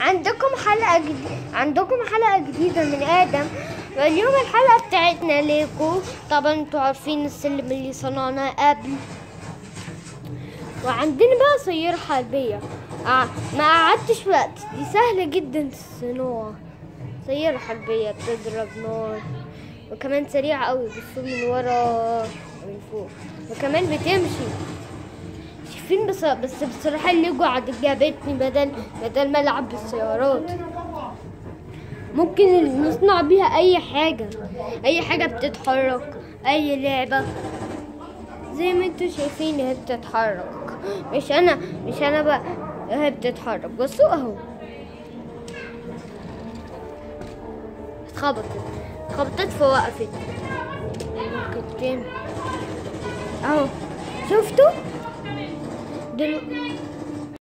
عندكم حلقة جديدة عندكم حلقة جديدة من آدم واليوم الحلقة بتاعتنا ليكو طبعا انتوا عارفين السلم اللي صنعناه قبل وعندنا بقى سيارة حربية آه ما قعدتش وقت دي سهلة جدا الصناعة سيارة حربية بتضرب نار وكمان سريعة قوي بتصوم من ورا ومن فوق وكمان بتمشي شايفين بس بس بصراحة الليجو عجبتني بدل بدل ما العب بالسيارات ممكن نصنع بيها اي حاجة اي حاجة بتتحرك اي لعبة زي ما انتوا شايفين هي بتتحرك مش انا مش انا بقى هي بتتحرك بصوا اهو اتخبطت اتخبطت فوقفت ممكن تاني اهو شفتوا دل...